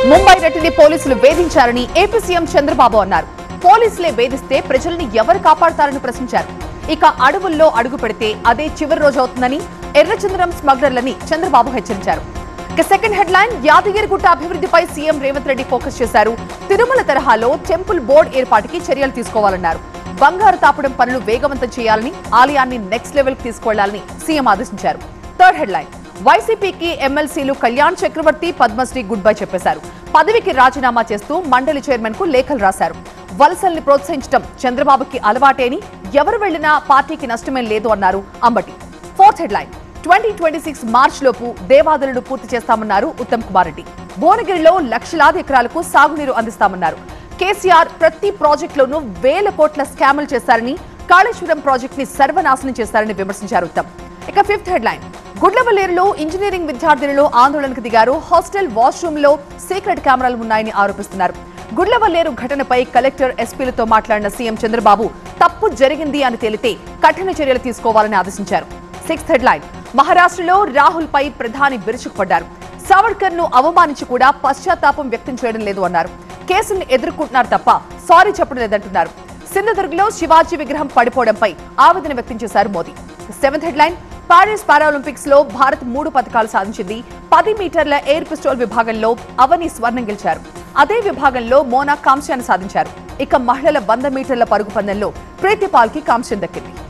ముంబై రెడ్డిని పోలీసులు వేధించారని AP CM Chandrababu అన్నారు పోలీసులే వేధిస్తే ప్రజల్ని ఎవరు కాపాడతారని ప్రశ్నించారు ఇక అడవుల్లో అడుగు పెడితే అదే చివరి రోజు అవుతుందని ఎర్రచంద్రం స్మగ్లర్లని చంద్రబాబు హెచ్చరించారు ఇక సెకండ్ హెడ్లైన్ యాదగిరిగుట్ట అభివృద్ధిపై సీఎం రేవంత్ రెడ్డి ఫోకస్ చేశారు తిరుమల తరహాలో టెంపుల్ బోర్డు ఏర్పాటుకి చర్యలు తీసుకోవాలన్నారు బంగారు తాపడం పనులు వేగవంతం చేయాలని ఆలయాన్ని నెక్స్ట్ లెవెల్ తీసుకువెళ్లాలని సీఎం ఆదేశించారు థర్డ్ హెడ్లైన్ వైసీపీకి ఎమ్మెల్సీలు కళ్యాణ్ చక్రవర్తి పద్మశ్రీ గుడ్ బై చెప్పేశారు పదవికి రాజీనామా చేస్తూ మండలి చైర్మన్ కు లేఖలు రాశారు వలసల్ని ప్రోత్సహించడం చంద్రబాబుకి అలవాటేని ఎవరు వెళ్లినా పార్టీకి నష్టమేం లేదు అన్నారు Ambati fourth headline twenty twenty six March లోపు దేవాదులను పూర్తి చేస్తామన్నారు ఉత్తమ్ కుమార్ రెడ్డి భువనగిరిలో లక్షలాది ఎకరాలకు సాగునీరు అందిస్తామన్నారు కేసీఆర్ ప్రతి ప్రాజెక్టులోనూ వేల కోట్ల స్కాములు చేశారని కాళేశ్వరం ప్రాజెక్ట్ ని సర్వనాశనం చేశారని విమర్శించారు ఉత్తమ్ ఇక ఫిఫ్త్ హెడ్లైన్ గుడ్లవల్లేరులో ఇంజనీరింగ్ విద్యార్థినులు ఆందోళనకు దిగారు హాస్టల్ వాష్రూమ్ లో సీక్రెట్ కెమెరాలు ఉన్నాయని ఆరోపిస్తున్నారు గుడ్లవల్లేరు ఘటనపై కలెక్టర్ ఎస్పీలతో మాట్లాడిన సీఎం చంద్రబాబు తప్పు జరిగింది అని తేలితే కఠిన చర్యలు తీసుకోవాలని ఆదేశించారు సిక్స్త్ హెడ్లైన్ మహారాష్ట్రలో రాహుల్ పై ప్రధాని విరుచుకుపడ్డారు సావర్కర్ ను అవమానించి కూడా పశ్చాత్తాపం వ్యక్తం చేయడం లేదు అన్నారు కేసుల్ని ఎదుర్కొంటున్నారు తప్ప సారీ చెప్పడం లేదంటున్నారు సింధుదుర్గ్లో శివాజీ విగ్రహం పడిపోవడంపై ఆవేదన వ్యక్తం చేశారు Modi seventh headline Paris Paralympics లో భారత్ మూడు పథకాలు సాధించింది పది మీటర్ల ఎయిర్ పిస్టోల్ విభాగంలో అవని స్వర్ణం గెలిచారు అదే విభాగంలో మోనా కాంస్యాన్ని సాధించారు ఇక మహిళల వంద మీటర్ల పరుగు పందెంలో ప్రీతి పాల్కి కాంస్యం దక్కింది